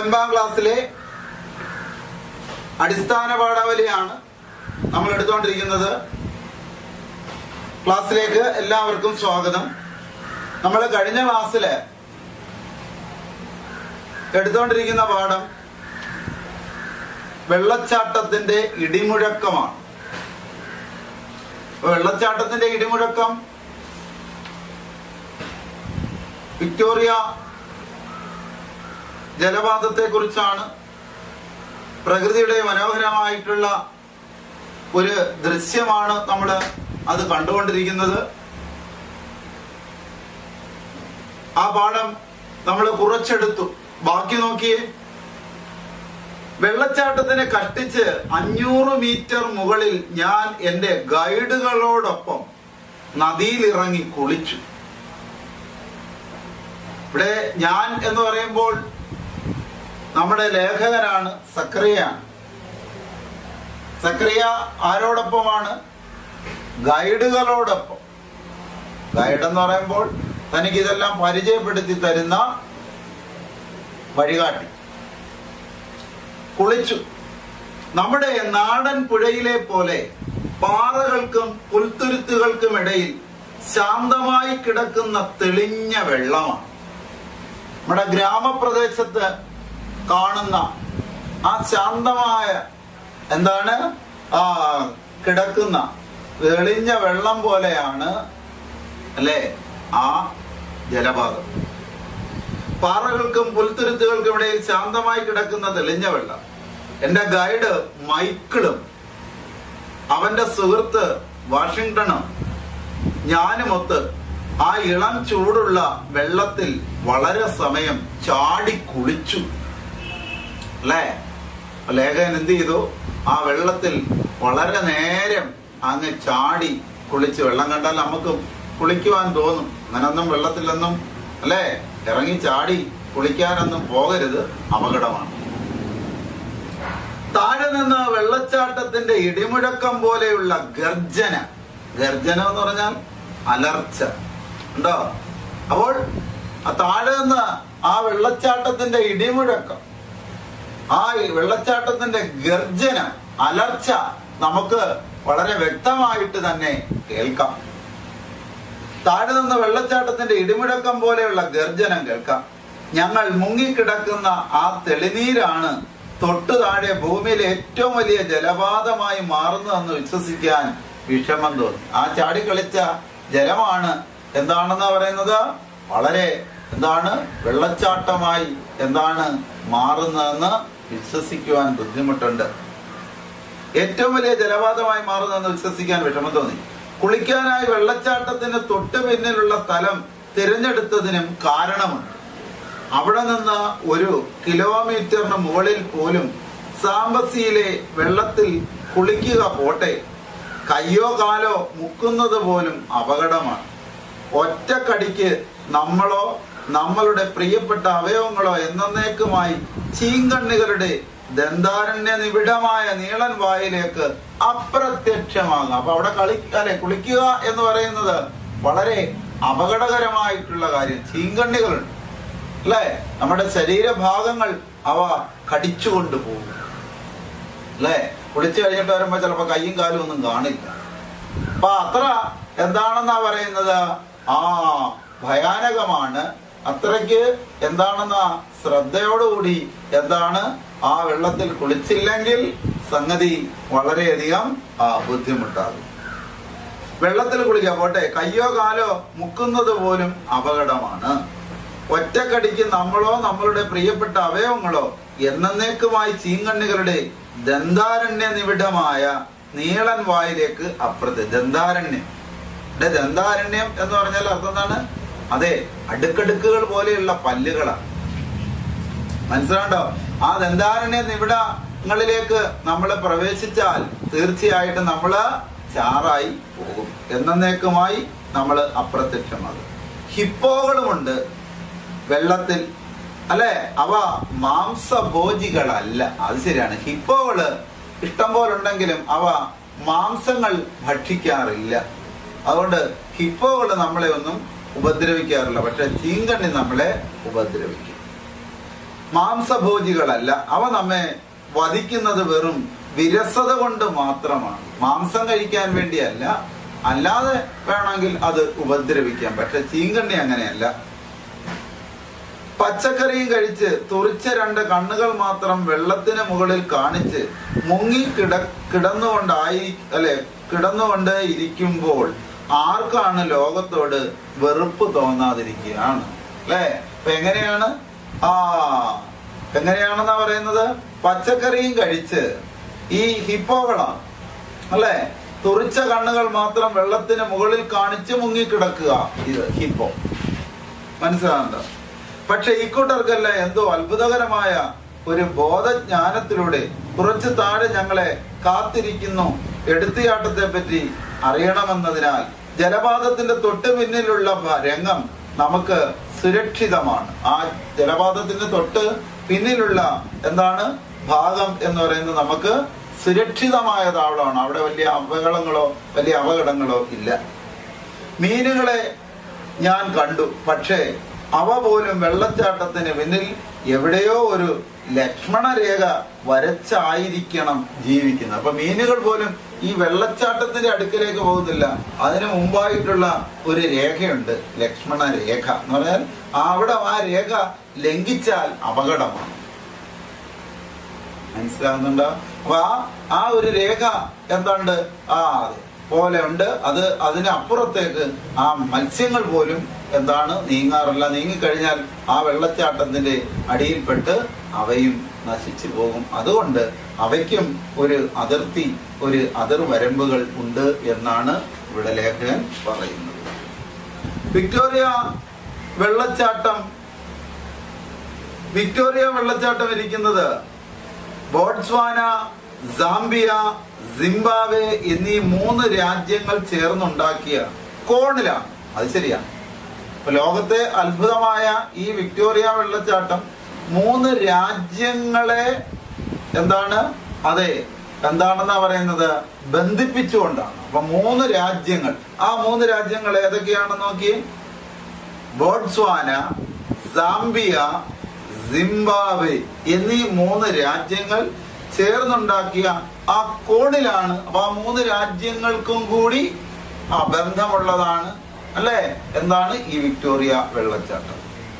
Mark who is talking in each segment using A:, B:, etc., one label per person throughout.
A: ഒൻപതാം ക്ലാസ്സിലെ അടിസ്ഥാന പാഠാവലിയാണ് നമ്മൾ എടുത്തുകൊണ്ടിരിക്കുന്നത് ക്ലാസ്സിലേക്ക് എല്ലാവർക്കും സ്വാഗതം നമ്മൾ കഴിഞ്ഞ ക്ലാസ്സില് എടുത്തുകൊണ്ടിരിക്കുന്ന പാഠം വെള്ളച്ചാട്ടത്തിന്റെ ഇടിമുഴക്കമാണ് അപ്പൊ വെള്ളച്ചാട്ടത്തിന്റെ ഇടിമുഴക്കം വിക്ടോറിയ ജലപാതത്തെ കുറിച്ചാണ് പ്രകൃതിയുടെ മനോഹരമായിട്ടുള്ള ഒരു ദൃശ്യമാണ് നമ്മൾ അത് കണ്ടുകൊണ്ടിരിക്കുന്നത് ആ പാഠം നമ്മൾ കുറച്ചെടുത്തു ബാക്കി നോക്കിയേ വെള്ളച്ചാട്ടത്തിനെ കഷ്ടിച്ച് അഞ്ഞൂറ് മീറ്റർ മുകളിൽ ഞാൻ എന്റെ ഗൈഡുകളോടൊപ്പം നദിയിലിറങ്ങി കുളിച്ചു ഇവിടെ ഞാൻ എന്ന് പറയുമ്പോൾ നമ്മുടെ ലേഖകനാണ് സക്രിയാണ് സക്രിയ ആരോടൊപ്പമാണ് ഗൈഡുകളോടൊപ്പം ഗൈഡ് എന്ന് പറയുമ്പോൾ തനിക്ക് ഇതെല്ലാം പരിചയപ്പെടുത്തി തരുന്ന വഴികാട്ടി കുളിച്ചു നമ്മുടെ നാടൻ പുഴയിലെ പോലെ പാറകൾക്കും പുൽത്തുരുത്തുകൾക്കും ഇടയിൽ ശാന്തമായി കിടക്കുന്ന തെളിഞ്ഞ വെള്ളമാണ് നമ്മുടെ ഗ്രാമപ്രദേശത്ത് കാണുന്ന ആ ശാന്തമായ എന്താണ് ആ കിടക്കുന്ന തെളിഞ്ഞ വെള്ളം പോലെയാണ് അല്ലേ ആ ജലപാതം പാറകൾക്കും പുൽത്തുരുത്തുകൾക്കും ഇടയിൽ ശാന്തമായി കിടക്കുന്ന തെളിഞ്ഞ വെള്ളം എന്റെ ഗൈഡ് മൈക്കിളും അവന്റെ സുഹൃത്ത് വാഷിങ്ടണും ഞാനുമൊത്ത് ആ ഇളം ചൂടുള്ള വെള്ളത്തിൽ വളരെ സമയം ചാടി കുളിച്ചു അല്ലേ ലേഖകൻ എന്ത് ചെയ്തു ആ വെള്ളത്തിൽ വളരെ നേരം അങ്ങ് ചാടി കുളിച്ച് വെള്ളം കണ്ടാൽ നമുക്ക് കുളിക്കുവാൻ തോന്നും അങ്ങനൊന്നും വെള്ളത്തിലൊന്നും അല്ലേ ഇറങ്ങി ചാടി കുളിക്കാനൊന്നും പോകരുത് അപകടമാണ് താഴെ നിന്ന് വെള്ളച്ചാട്ടത്തിന്റെ ഇടിമുഴക്കം പോലെയുള്ള ഗർജന ഗർജന എന്ന് പറഞ്ഞാൽ അലർച്ച ഉണ്ടോ അപ്പോൾ ആ താഴെ നിന്ന് ആ വെള്ളച്ചാട്ടത്തിന്റെ ഇടിമുഴക്കം ആ വെള്ളച്ചാട്ടത്തിന്റെ ഗർജന അലർച്ച നമുക്ക് വളരെ വ്യക്തമായിട്ട് തന്നെ കേൾക്കാം താഴെ നിന്ന് വെള്ളച്ചാട്ടത്തിന്റെ ഇടിമുഴക്കം പോലെയുള്ള ഗർജനം കേൾക്കാം ഞങ്ങൾ മുങ്ങിക്കിടക്കുന്ന ആ തെളിനീരാണ് തൊട്ടു താഴെ ഭൂമിയിലെ ഏറ്റവും വലിയ ജലപാതമായി മാറുന്നതെന്ന് വിശ്വസിക്കാൻ വിഷമം തോന്നി ആ ചാടി കളിച്ച ജലമാണ് എന്താണെന്ന് പറയുന്നത് വളരെ എന്താണ് വെള്ളച്ചാട്ടമായി എന്താണ് മാറുന്നതെന്ന് വിശ്വസിക്കുവാൻ ബുദ്ധിമുട്ടുണ്ട് ഏറ്റവും വലിയ ജലപാതമായി മാറുന്നതെന്ന് വിശ്വസിക്കാൻ വിഷമം തോന്നി കുളിക്കാനായി വെള്ളച്ചാട്ടത്തിന് തൊട്ടു പിന്നിലുള്ള സ്ഥലം തിരഞ്ഞെടുത്തതിനും കാരണമുണ്ട് അവിടെ നിന്ന് ഒരു കിലോമീറ്ററിന് മുകളിൽ പോലും സാമ്പസിയിലെ വെള്ളത്തിൽ കുളിക്കുക പോട്ടെ കയ്യോ കാലോ മുക്കുന്നത് പോലും അപകടമാണ് ഒറ്റക്കടിക്ക് നമ്മളോ നമ്മളുടെ പ്രിയപ്പെട്ട അവയവങ്ങളോ എന്നേക്കുമായി ചീങ്കണ്ണികളുടെ ദന്താരണ്യ നിബിഡമായ നീളൻ വായിലേക്ക് അപ്രത്യക്ഷമാകും അപ്പൊ അവിടെ കളി അല്ലെ കുളിക്കുക എന്ന് പറയുന്നത് വളരെ അപകടകരമായിട്ടുള്ള കാര്യം ചീങ്കണ്ണികളുണ്ട് അല്ലെ നമ്മുടെ ശരീരഭാഗങ്ങൾ അവ കടിച്ചുകൊണ്ട് പോകും അല്ലെ കുളിച്ചു കഴിഞ്ഞിട്ട് വരുമ്പോ ചിലപ്പോ കയ്യും കാലും ഒന്നും കാണില്ല അപ്പൊ അത്ര എന്താണെന്നാ പറയുന്നത് ആ ഭയാനകമാണ് അത്രയ്ക്ക് എന്താണെന്ന ശ്രദ്ധയോടുകൂടി എന്താണ് ആ വെള്ളത്തിൽ കുളിച്ചില്ലെങ്കിൽ സംഗതി വളരെയധികം ആ ബുദ്ധിമുട്ടാകും വെള്ളത്തിൽ കുളിക്കുക പോട്ടെ കയ്യോ കാലോ മുക്കുന്നത് പോലും അപകടമാണ് ഒറ്റക്കടിക്ക് നമ്മളോ നമ്മളുടെ പ്രിയപ്പെട്ട അവയവങ്ങളോ എന്നേക്കുമായി ചീങ്കണ്ണികളുടെ ദന്താരണ്യ നിബിഡമായ നീളൻ വായിലേക്ക് അപ്രത്യ ദന്താരണ്യം ഇവിടെ ദന്താരണ്യം എന്ന് പറഞ്ഞാൽ അർത്ഥം എന്താണ് അതെ അടുക്കടുക്കുകൾ പോലെയുള്ള പല്ലുകളാണ് മനസ്സിലാണ്ടോ ആ ദന്താരണ്യ നിബിഡങ്ങളിലേക്ക് നമ്മൾ പ്രവേശിച്ചാൽ തീർച്ചയായിട്ടും നമ്മള് ചാറായി പോകും എന്നേക്കുമായി നമ്മൾ അപ്രത്യക്ഷമാകും ഹിപ്പോകളുമുണ്ട് വെള്ളത്തിൽ അല്ലെ അവ മാംസഭോജികളല്ല അത് ശരിയാണ് ഹിപ്പോകള് ഇഷ്ടം പോലെ ഉണ്ടെങ്കിലും അവ മാംസങ്ങൾ ഭക്ഷിക്കാറില്ല അതുകൊണ്ട് ഹിപ്പോകൾ നമ്മളെ ഒന്നും ഉപദ്രവിക്കാറില്ല പക്ഷെ ചീങ്കണ്ണി നമ്മളെ ഉപദ്രവിക്കും മാംസഭോജികളല്ല അവ നമ്മെ വധിക്കുന്നത് വെറും വിരസത കൊണ്ട് മാത്രമാണ് മാംസം കഴിക്കാൻ വേണ്ടിയല്ല അല്ലാതെ വേണമെങ്കിൽ അത് ഉപദ്രവിക്കാം പക്ഷെ ചീങ്കണ്ണി അങ്ങനെയല്ല പച്ചക്കറിയും കഴിച്ച് തുറിച്ച രണ്ട് കണ്ണുകൾ മാത്രം വെള്ളത്തിന് മുകളിൽ കാണിച്ച് മുങ്ങി കിട കിടന്നുകൊണ്ടായി അല്ലെ കിടന്നുകൊണ്ട് ഇരിക്കുമ്പോൾ ആർക്കാണ് ലോകത്തോട് വെറുപ്പ് തോന്നാതിരിക്കുകയാണ് അല്ലെ അപ്പൊ എങ്ങനെയാണ് ആ എങ്ങനെയാണെന്നാ പറയുന്നത് പച്ചക്കറിയും കഴിച്ച് ഈ ഹിപ്പോകളാണ് അല്ലെ തുറിച്ച കണ്ണുകൾ മാത്രം വെള്ളത്തിന് മുകളിൽ കാണിച്ച് മുങ്ങിക്കിടക്കുക ഇത് ഹിപ്പോ മനസ്സിലാകുന്നുണ്ടോ പക്ഷെ ഇക്കൂട്ടർക്കല്ല എന്തോ അത്ഭുതകരമായ ഒരു ബോധജ്ഞാനത്തിലൂടെ കുറച്ച് താഴെ ഞങ്ങളെ കാത്തിരിക്കുന്നു എടുത്തിയാട്ടത്തെ പറ്റി അറിയണമെന്നതിനാൽ ജലപാതത്തിന്റെ തൊട്ട് പിന്നിലുള്ള ഭ- രംഗം നമുക്ക് സുരക്ഷിതമാണ് ആ ജലപാതത്തിന്റെ തൊട്ട് പിന്നിലുള്ള എന്താണ് ഭാഗം എന്ന് പറയുന്നത് നമുക്ക് സുരക്ഷിതമായ താവളമാണ് അവിടെ വലിയ അപകടങ്ങളോ വലിയ അപകടങ്ങളോ ഇല്ല മീനുകളെ ഞാൻ കണ്ടു പക്ഷേ അവ പോലും വെള്ളച്ചാട്ടത്തിന് പിന്നിൽ എവിടെയോ ഒരു ലക്ഷ്മണ രേഖ വരച്ചായിരിക്കണം ജീവിക്കുന്നത് അപ്പൊ മീനുകൾ പോലും ഈ വെള്ളച്ചാട്ടത്തിന്റെ അടുക്കലേക്ക് പോകുന്നില്ല അതിന് മുമ്പായിട്ടുള്ള ഒരു രേഖയുണ്ട് ലക്ഷ്മണ രേഖ എന്ന് പറഞ്ഞാൽ അവിടെ ആ രേഖ ലംഘിച്ചാൽ അപകടമാണ് മനസ്സിലാകുന്നുണ്ടോ അപ്പൊ ആ ആ ഒരു രേഖ എന്തുണ്ട് ആ അതെ പോലെ ഉണ്ട് അത് അതിനപ്പുറത്തേക്ക് ആ മത്സ്യങ്ങൾ പോലും എന്താണ് നീങ്ങാറില്ല നീങ്ങിക്കഴിഞ്ഞാൽ ആ വെള്ളച്ചാട്ടത്തിന്റെ അടിയിൽപ്പെട്ട് അവയും നശിച്ചു പോകും അതുകൊണ്ട് അവയ്ക്കും ഒരു അതിർത്തി ഒരു അതിർ വരമ്പുകൾ ഉണ്ട് എന്നാണ് ഇവിടെ ലേഖകൻ പറയുന്നത് വിക്ടോറിയ വെള്ളച്ചാട്ടം വിക്ടോറിയ വെള്ളച്ചാട്ടം ഇരിക്കുന്നത് ബോട്സ്വാന സാംബിയ സിംബാവെ എന്നീ മൂന്ന് രാജ്യങ്ങൾ ചേർന്നുണ്ടാക്കിയ കോണിലാണ് അത് ശരിയാണ് ഇപ്പൊ ലോകത്തെ അത്ഭുതമായ ഈ വിക്ടോറിയ വെള്ളച്ചാട്ടം മൂന്ന് രാജ്യങ്ങളെ എന്താണ് അതെ എന്താണെന്നാ പറയുന്നത് ബന്ധിപ്പിച്ചുകൊണ്ടാണ് അപ്പൊ മൂന്ന് രാജ്യങ്ങൾ ആ മൂന്ന് രാജ്യങ്ങൾ ഏതൊക്കെയാണെന്ന് നോക്കി ബോട്സ്വാന സാംബിയ സിംബാബ്വെ എന്നീ മൂന്ന് രാജ്യങ്ങൾ ചേർന്നുണ്ടാക്കിയ ആ കോണിലാണ് അപ്പൊ ആ മൂന്ന് രാജ്യങ്ങൾക്കും കൂടി ആ ബന്ധമുള്ളതാണ് അല്ലെ എന്താണ് ഈ വിക്ടോറിയ വെള്ളച്ചാട്ടം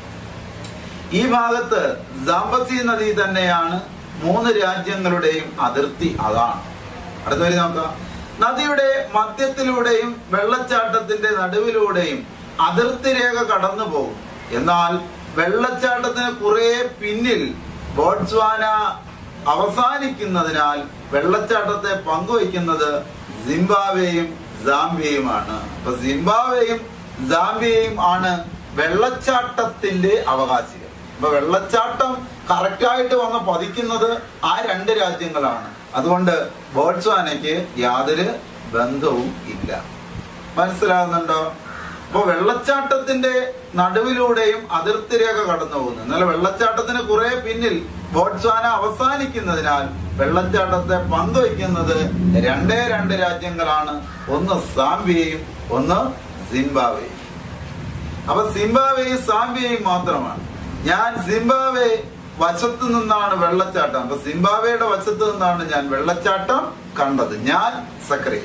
A: ഈ ഭാഗത്ത് സാമ്പസി നദി തന്നെയാണ് മൂന്ന് രാജ്യങ്ങളുടെയും അതിർത്തി അതാണ് അടുത്ത വരി നോക്കാം നദിയുടെ മധ്യത്തിലൂടെയും വെള്ളച്ചാട്ടത്തിന്റെ നടുവിലൂടെയും അതിർത്തി രേഖ കടന്നു പോകും എന്നാൽ വെള്ളച്ചാട്ടത്തിന് കുറെ പിന്നിൽ ബോട്സ്വാന അവസാനിക്കുന്നതിനാൽ വെള്ളച്ചാട്ടത്തെ പങ്കുവയ്ക്കുന്നത് സിംബാബ്വേയും സാംബിയയുമാണ് അപ്പൊ സിംബാബ്വേയും സാംബിയയും ആണ് വെള്ളച്ചാട്ടത്തിന്റെ അവകാശികൾ അപ്പൊ വെള്ളച്ചാട്ടം കറക്റ്റായിട്ട് വന്ന് പതിക്കുന്നത് ആ രണ്ട് രാജ്യങ്ങളാണ് അതുകൊണ്ട് ബോട്സ്വാനയ്ക്ക് യാതൊരു ബന്ധവും ഇല്ല മനസ്സിലാകുന്നുണ്ടോ അപ്പൊ വെള്ളച്ചാട്ടത്തിന്റെ നടുവിലൂടെയും അതിർത്തി രേഖ കടന്നു പോകുന്നു എന്നാൽ വെള്ളച്ചാട്ടത്തിന് കുറെ പിന്നിൽ ബോട്സ്വാന അവസാനിക്കുന്നതിനാൽ വെള്ളച്ചാട്ടത്തെ പങ്കുവയ്ക്കുന്നത് രണ്ടേ രണ്ട് രാജ്യങ്ങളാണ് ഒന്ന് സാംബിയയും ഒന്ന് സിംബാബ്വേയും അപ്പൊ സിംബാബ്വേയും സാംബിയയും മാത്രമാണ് ഞാൻ സിംബാബ്വെ വശത്ത് നിന്നാണ് വെള്ളച്ചാട്ടം അപ്പൊ സിംബാബ്വേയുടെ വശത്ത് നിന്നാണ് ഞാൻ വെള്ളച്ചാട്ടം കണ്ടത് ഞാൻ സക്രിയ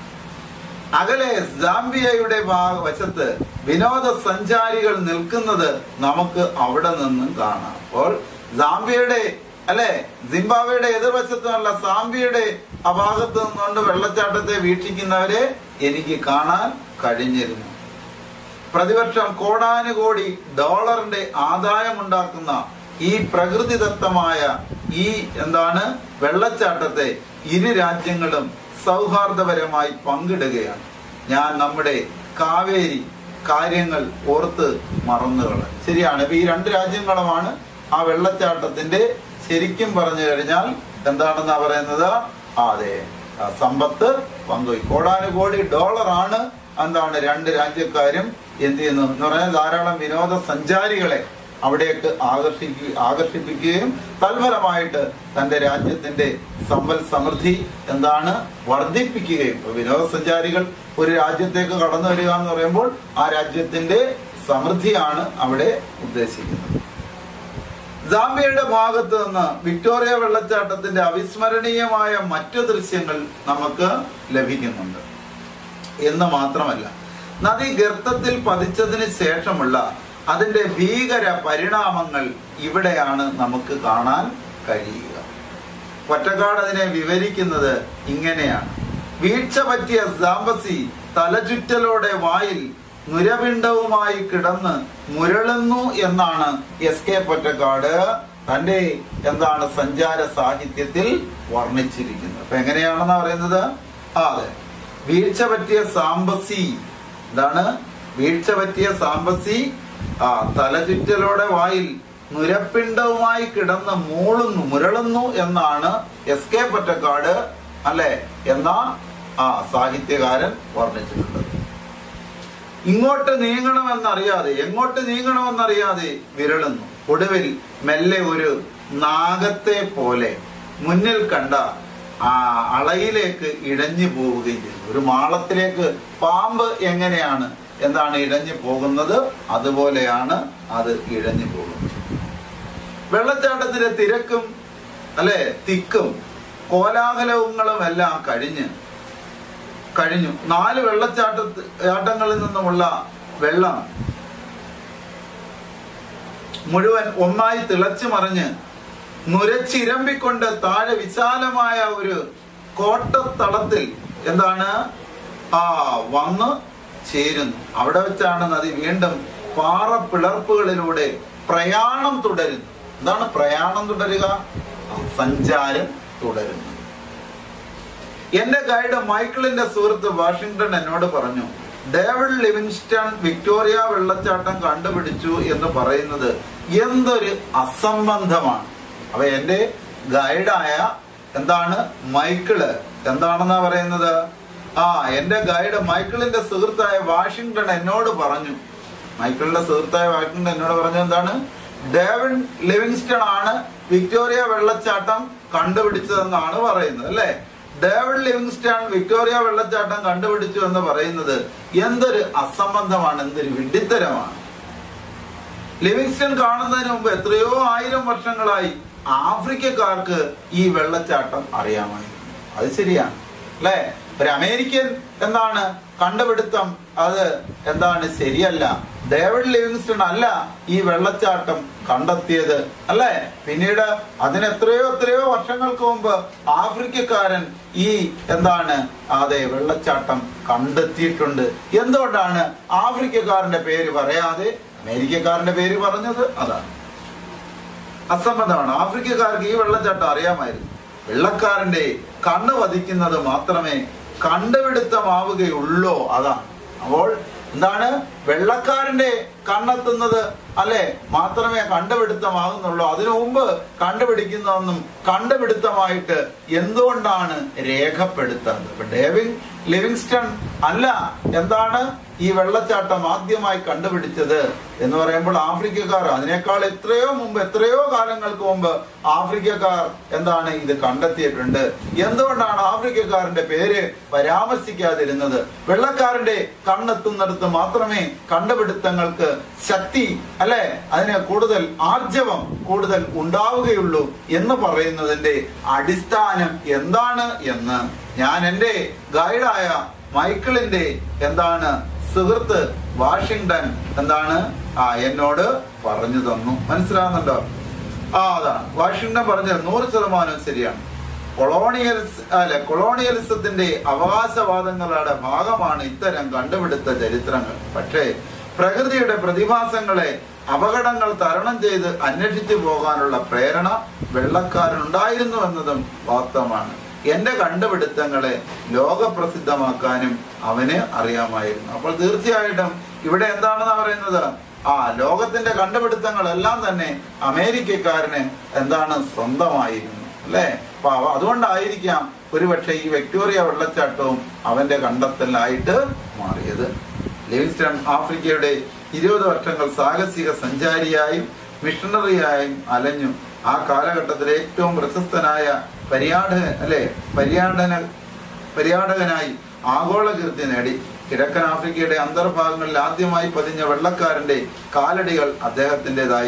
A: അകലെ സാംബിയയുടെ ഭാഗ വശത്ത് വിനോദസഞ്ചാരികൾ നിൽക്കുന്നത് നമുക്ക് അവിടെ നിന്നും കാണാം അപ്പോൾ സാംബിയയുടെ അല്ലെ സിംബാബ്വേയുടെ എതിർവശത്തുമല്ല സാംബിയയുടെ ആ ഭാഗത്ത് നിന്നുകൊണ്ട് വെള്ളച്ചാട്ടത്തെ വീക്ഷിക്കുന്നവരെ എനിക്ക് കാണാൻ കഴിഞ്ഞിരുന്നു പ്രതിവർഷം കോടാനുകോടി ഡോളറിന്റെ ആദായമുണ്ടാക്കുന്ന ഈ പ്രകൃതിദത്തമായ ഈ എന്താണ് വെള്ളച്ചാട്ടത്തെ ഇരു രാജ്യങ്ങളും സൗഹാർദ്ദപരമായി പങ്കിടുകയാണ് ഞാൻ നമ്മുടെ കാവേരി കാര്യങ്ങൾ ഓർത്ത് മറന്നുകള ശരിയാണ് ഇപ്പൊ ഈ രണ്ട് രാജ്യങ്ങളുമാണ് ആ വെള്ളച്ചാട്ടത്തിന്റെ ശരിക്കും പറഞ്ഞു കഴിഞ്ഞാൽ എന്താണെന്നാ പറയുന്നത് ആ, അതെ ആ സമ്പത്ത് പങ്കുവയ്ക്കും കോടാനുകോടി ഡോളർ ആണ് എന്താണ് രണ്ട് രാജ്യക്കാരും എന്ത് ചെയ്യുന്നു എന്ന് പറഞ്ഞാൽ ധാരാളം വിനോദസഞ്ചാരികളെ അവിടേക്ക് ആകർഷിക്കുക ആകർഷിപ്പിക്കുകയും തൽഫലമായിട്ട് തന്റെ രാജ്യത്തിന്റെ സമ്പൽ സമൃദ്ധി എന്താണ് വർദ്ധിപ്പിക്കുകയും ഇപ്പൊ വിനോദസഞ്ചാരികൾ ഒരു രാജ്യത്തേക്ക് കടന്നു വരിക എന്ന് പറയുമ്പോൾ ആ രാജ്യത്തിന്റെ സമൃദ്ധിയാണ് അവിടെ ഉദ്ദേശിക്കുന്നത് സാംബിയയുടെ ഭാഗത്ത് നിന്ന് വിക്ടോറിയ വെള്ളച്ചാട്ടത്തിന്റെ അവിസ്മരണീയമായ മറ്റു ദൃശ്യങ്ങൾ നമുക്ക് ലഭിക്കുന്നുണ്ട് എന്ന് മാത്രമല്ല നദി ഗർത്തത്തിൽ പതിച്ചതിന് ശേഷമുള്ള അതിന്റെ ഭീകര പരിണാമങ്ങൾ ഇവിടെയാണ് നമുക്ക് കാണാൻ കഴിയുക ഒറ്റക്കാട് അതിനെ വിവരിക്കുന്നത് ഇങ്ങനെയാണ് വീഴ്ച പറ്റിയ സാമ്പസി തലചുറ്റലോടെ വായിൽ നുരപിണ്ഡവുമായി കിടന്ന് മുരളുന്നു എന്നാണ് എസ് കെ പൊറ്റക്കാട് തന്റെ എന്താണ് സഞ്ചാര സാഹിത്യത്തിൽ വർണ്ണിച്ചിരിക്കുന്നത് അപ്പൊ എങ്ങനെയാണെന്നാ പറയുന്നത് ആ അതെ വീഴ്ച പറ്റിയ സാമ്പസി എന്താണ് വീഴ്ച പറ്റിയ സാമ്പസി ആ തലചുറ്റലോടെ വായിൽ നുരപ്പിണ്ടവുമായി കിടന്ന് മൂളുന്നു മുരളുന്നു എന്നാണ് എസ് കെ പൊറ്റക്കാട് അല്ലെ എന്ന ആ സാഹിത്യകാരൻ വർണ്ണിച്ചിട്ടുള്ളത് ഇങ്ങോട്ട് നീങ്ങണമെന്നറിയാതെ എങ്ങോട്ട് നീങ്ങണമെന്നറിയാതെ വിരളുന്നു ഒടുവിൽ മെല്ലെ ഒരു നാഗത്തെ പോലെ മുന്നിൽ കണ്ട ആ അളയിലേക്ക് ഇഴഞ്ഞു പോവുകയും ചെയ്തു ഒരു മാളത്തിലേക്ക് പാമ്പ് എങ്ങനെയാണ് എന്താണ് ഇഴഞ്ഞു പോകുന്നത് അതുപോലെയാണ് അത് ഇഴഞ്ഞു പോകുന്നത് വെള്ളച്ചാട്ടത്തിന്റെ തിരക്കും അല്ലെ തിക്കും കോലാഹലങ്ങളും എല്ലാം കഴിഞ്ഞ് കഴിഞ്ഞു നാല് വെള്ളച്ചാട്ട ചാട്ടങ്ങളിൽ നിന്നുമുള്ള വെള്ളം മുഴുവൻ ഒന്നായി തിളച്ചു മറിഞ്ഞ് നുരച്ചിരമ്പിക്കൊണ്ട് താഴെ വിശാലമായ ഒരു കോട്ടത്തളത്തിൽ എന്താണ് ആ വന്ന് ചേരുന്നു അവിടെ വെച്ചാണ് നദി വീണ്ടും പാറ പിളർപ്പുകളിലൂടെ പ്രയാണം തുടരുന്നു എന്താണ് പ്രയാണം തുടരുക സഞ്ചാരം തുടരുന്നു എന്റെ ഗൈഡ് മൈക്കിളിന്റെ സുഹൃത്ത് വാഷിംഗ്ടൺ എന്നോട് പറഞ്ഞു ഡേവിഡ് ലിവിങ്സ്റ്റൺ വിക്ടോറിയ വെള്ളച്ചാട്ടം കണ്ടുപിടിച്ചു എന്ന് പറയുന്നത് എന്തൊരു അസംബന്ധമാണ് അപ്പൊ എന്റെ ഗൈഡായ എന്താണ് മൈക്കിള് എന്താണെന്നാ പറയുന്നത് ആ എന്റെ ഗൈഡ് മൈക്കിളിന്റെ സുഹൃത്തായ വാഷിംഗ്ടൺ എന്നോട് പറഞ്ഞു മൈക്കിളിന്റെ സുഹൃത്തായ വാഷിംഗ്ടൺ എന്നോട് പറഞ്ഞത് എന്താണ് ഡേവിഡ് ലിവിങ്സ്റ്റൺ ആണ് വിക്ടോറിയ വെള്ളച്ചാട്ടം കണ്ടുപിടിച്ചതെന്നാണ് പറയുന്നത് അല്ലെ ഡേവിഡ് ലിവിങ്സ്റ്റൺ വിക്ടോറിയ വെള്ളച്ചാട്ടം കണ്ടുപിടിച്ചു എന്ന് പറയുന്നത് എന്തൊരു അസംബന്ധമാണ് എന്തൊരു വിഡിത്തരമാണ് ലിവിങ്സ്റ്റൺ കാണുന്നതിന് മുമ്പ് എത്രയോ ആയിരം വർഷങ്ങളായി ആഫ്രിക്കക്കാർക്ക് ഈ വെള്ളച്ചാട്ടം അറിയാമായിരുന്നു അത് ശരിയാണ് അല്ലെ ഒരു അമേരിക്കൻ എന്താണ് കണ്ടുപിടുത്തം അത് എന്താണ് ശരിയല്ല ഡേവിഡ് ലിവിങ്സ്റ്റൺ അല്ല ഈ വെള്ളച്ചാട്ടം കണ്ടെത്തിയത് അല്ലെ പിന്നീട് അതിന് എത്രയോ എത്രയോ വർഷങ്ങൾക്ക് മുമ്പ് ആഫ്രിക്കക്കാരൻ ഈ എന്താണ് അതെ വെള്ളച്ചാട്ടം കണ്ടെത്തിയിട്ടുണ്ട് എന്തുകൊണ്ടാണ് ആഫ്രിക്കക്കാരന്റെ പേര് പറയാതെ അമേരിക്കക്കാരന്റെ പേര് പറഞ്ഞത് അതാണ് അസംബന്ധമാണ് ആഫ്രിക്കക്കാർക്ക് ഈ വെള്ളച്ചാട്ടം അറിയാമായിരുന്നു വെള്ളക്കാരന്റെ കണ്ണ് വധിക്കുന്നത് മാത്രമേ കണ്ടുപിടുത്തമാവുകയുള്ളൂ അതാണ് അപ്പോൾ എന്താണ് വെള്ളക്കാരന്റെ കണ്ണെത്തുന്നത് അല്ലെ മാത്രമേ കണ്ടുപിടുത്തമാകുന്നുള്ളൂ അതിനു മുമ്പ് കണ്ടുപിടിക്കുന്നതൊന്നും കണ്ടുപിടുത്തമായിട്ട് എന്തുകൊണ്ടാണ് രേഖപ്പെടുത്തുന്നത് ഇപ്പൊ ഡേവിഡ് ലിവിങ്സ്റ്റൺ അല്ല എന്താണ് ഈ വെള്ളച്ചാട്ടം ആദ്യമായി കണ്ടുപിടിച്ചത് എന്ന് പറയുമ്പോൾ ആഫ്രിക്കക്കാർ അതിനേക്കാൾ എത്രയോ മുമ്പ് എത്രയോ കാലങ്ങൾക്ക് മുമ്പ് ആഫ്രിക്കക്കാർ എന്താണ് ഇത് കണ്ടെത്തിയിട്ടുണ്ട് എന്തുകൊണ്ടാണ് ആഫ്രിക്കക്കാരന്റെ പേര് പരാമർശിക്കാതിരുന്നത് വെള്ളക്കാരന്റെ കണ്ണെത്തുന്നിടത്ത് മാത്രമേ കണ്ടുപിടുത്തങ്ങൾക്ക് ശക്തി അല്ലെ അതിന് കൂടുതൽ ആർജവം കൂടുതൽ ഉണ്ടാവുകയുള്ളൂ എന്ന് പറയുന്നതിന്റെ അടിസ്ഥാനം എന്താണ് എന്ന് ഞാൻ എന്റെ ഗൈഡായ മൈക്കിളിന്റെ എന്താണ് സുഹൃത്ത് വാഷിങ്ടൺ എന്താണ് ആ എന്നോട് പറഞ്ഞു തന്നു മനസ്സിലാകുന്നുണ്ടോ ആ അതാണ് വാഷിങ്ടൺ പറഞ്ഞത് നൂറ് ശതമാനം ശരിയാണ് കൊളോണിയൽസ് അല്ലെ കൊളോണിയലിസത്തിന്റെ അവകാശവാദങ്ങളുടെ ഭാഗമാണ് ഇത്തരം കണ്ടുപിടുത്ത ചരിത്രങ്ങൾ പക്ഷേ പ്രകൃതിയുടെ പ്രതിഭാസങ്ങളെ അപകടങ്ങൾ തരണം ചെയ്ത് അന്വേഷിച്ചു പോകാനുള്ള പ്രേരണ വെള്ളക്കാരനുണ്ടായിരുന്നു എന്നതും വാസ്തവമാണ് എന്റെ കണ്ടുപിടുത്തങ്ങളെ ലോകപ്രസിദ്ധമാക്കാനും അവന് അറിയാമായിരുന്നു അപ്പോൾ തീർച്ചയായിട്ടും ഇവിടെ എന്താണെന്ന് പറയുന്നത് ആ ലോകത്തിന്റെ കണ്ടുപിടുത്തങ്ങളെല്ലാം തന്നെ അമേരിക്കക്കാരന് എന്താണ് സ്വന്തമായിരുന്നു അല്ലെ അപ്പൊ അവ- അതുകൊണ്ടായിരിക്കാം ഒരുപക്ഷെ ഈ വിക്ടോറിയ വെള്ളച്ചാട്ടവും അവന്റെ കണ്ടെത്തലായിട്ട് മാറിയത് ലിവിങ്സ്റ്റൺ ആഫ്രിക്കയുടെ ഇരുപത് വർഷങ്ങൾ സാഹസിക സഞ്ചാരിയായും മിഷണറിയായും അലഞ്ഞു ആ കാലഘട്ടത്തിലെ ഏറ്റവും പ്രശസ്തനായ പര്യാടകൻ അല്ലെ പര്യാടന പര്യാടകനായി ആഗോള കീർത്തി നേടി കിഴക്കൻ ആഫ്രിക്കയുടെ അന്തർഭാഗങ്ങളിൽ ആദ്യമായി പതിഞ്ഞ വെള്ളക്കാരന്റെ കാലടികൾ അദ്ദേഹത്തിൻ്റെതായിരുന്നു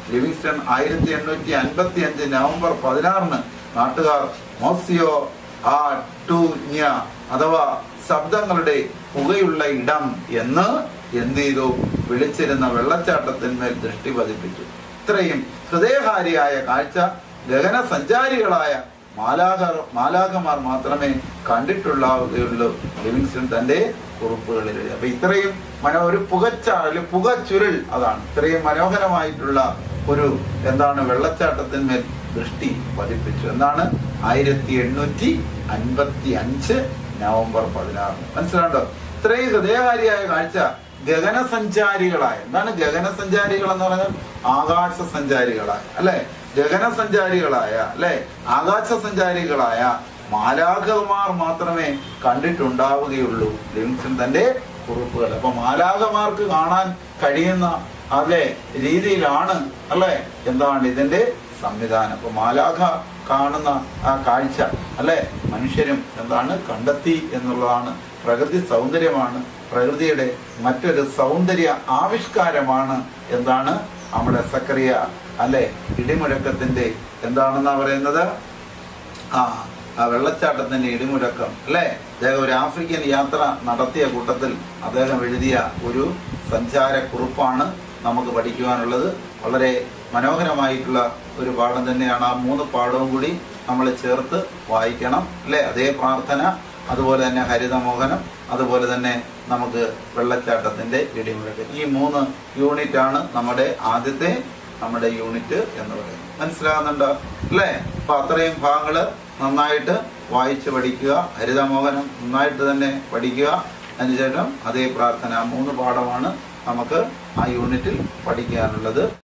A: ലിവിങ്സ്റ്റൺ ആയിരത്തി എണ്ണൂറ്റി അൻപത്തി അഞ്ച് നവംബർ പതിനാറിന് നാട്ടുകാർ മോസിയോ ആ ടു ന്യ അഥവാ ശബ്ദങ്ങളുടെ പുകയുള്ള ഇടം എന്ന് എന്ത് ചെയ്തു വിളിച്ചിരുന്ന വെള്ളച്ചാട്ടത്തിന്മേൽ ദൃഷ്ടി പതിപ്പിച്ചു ഇത്രയും ഹൃദയഹാരിയായ കാഴ്ച ഗഗന സഞ്ചാരികളായ മാലാകർ മാലാകമാർ മാത്രമേ കണ്ടിട്ടുള്ളാവുകയുള്ളൂ ലിവിങ്സ്റ്റൺ തന്റെ കുറിപ്പുകളിൽ എഴുതി. അപ്പൊ ഇത്രയും മനോ ഒരു പുകച്ചാൽ പുകച്ചുരുൾ അതാണ് ഇത്രയും മനോഹരമായിട്ടുള്ള ഒരു എന്താണ് വെള്ളച്ചാട്ടത്തിന്മേൽ ദൃഷ്ടി പതിപ്പിച്ചു എന്നാണ് ആയിരത്തി എണ്ണൂറ്റി അൻപത്തി അഞ്ച് നവംബർ പതിനാറിന് മനസ്സിലാണ്ടോ ഇത്രയും ഹൃദയകാരിയായ കാഴ്ച ഗഗനസഞ്ചാരികളായ എന്താണ് ഗഗനസഞ്ചാരികൾ എന്ന് പറഞ്ഞാൽ ആകാശ സഞ്ചാരികളായ അല്ലെ ഗഗനസഞ്ചാരികളായ അല്ലെ ആകാശ സഞ്ചാരികളായ മാലാഖമാർ മാത്രമേ കണ്ടിട്ടുണ്ടാവുകയുള്ളൂ ലിവിങ്സ്റ്റൺ തന്റെ കുറിപ്പുകൾ അപ്പൊ മാലാഖമാർക്ക് കാണാൻ കഴിയുന്ന അല്ലെ രീതിയിലാണ് അല്ലെ എന്താണ് ഇതിന്റെ സംവിധാനം അപ്പൊ മാലാഖ കാണുന്ന ആ കാഴ്ച അല്ലെ മനുഷ്യരും എന്താണ് കണ്ടെത്തി എന്നുള്ളതാണ് പ്രകൃതി സൗന്ദര്യമാണ് പ്രകൃതിയുടെ മറ്റൊരു സൗന്ദര്യ ആവിഷ്കാരമാണ് എന്താണ് നമ്മുടെ സക്രിയ അല്ലെ ഇടിമുഴക്കത്തിന്റെ എന്താണെന്നാ പറയുന്നത് ആ ആ വെള്ളച്ചാട്ടത്തിന്റെ ഇടിമുഴക്കം അല്ലെ അദ്ദേഹം ഒരു ആഫ്രിക്കൻ യാത്ര നടത്തിയ കൂട്ടത്തിൽ അദ്ദേഹം എഴുതിയ ഒരു സഞ്ചാര കുറിപ്പാണ് നമുക്ക് പഠിക്കുവാനുള്ളത് വളരെ മനോഹരമായിട്ടുള്ള ഒരു പാഠം തന്നെയാണ് ആ മൂന്ന് പാഠവും കൂടി നമ്മൾ ചേർത്ത് വായിക്കണം അല്ലെ അതേ പ്രാർത്ഥന അതുപോലെ തന്നെ ഹരിതമോഹനം അതുപോലെ തന്നെ നമുക്ക് വെള്ളച്ചാട്ടത്തിന്റെ ഇടിമുഴക്കം ഈ മൂന്ന് യൂണിറ്റ് ആണ് നമ്മുടെ ആദ്യത്തെ നമ്മുടെ യൂണിറ്റ് എന്ന് പറയുന്നത് മനസ്സിലാകുന്നുണ്ടോ അല്ലേ അപ്പൊ അത്രയും ഭാഗങ്ങള് നന്നായിട്ട് വായിച്ച് പഠിക്കുക ഹരിതമോഹനം നന്നായിട്ട് തന്നെ പഠിക്കുക അതിനുശേഷം അതേ പ്രാർത്ഥന മൂന്ന് പാഠമാണ് നമുക്ക് ആ യൂണിറ്റിൽ പഠിക്കാനുള്ളത്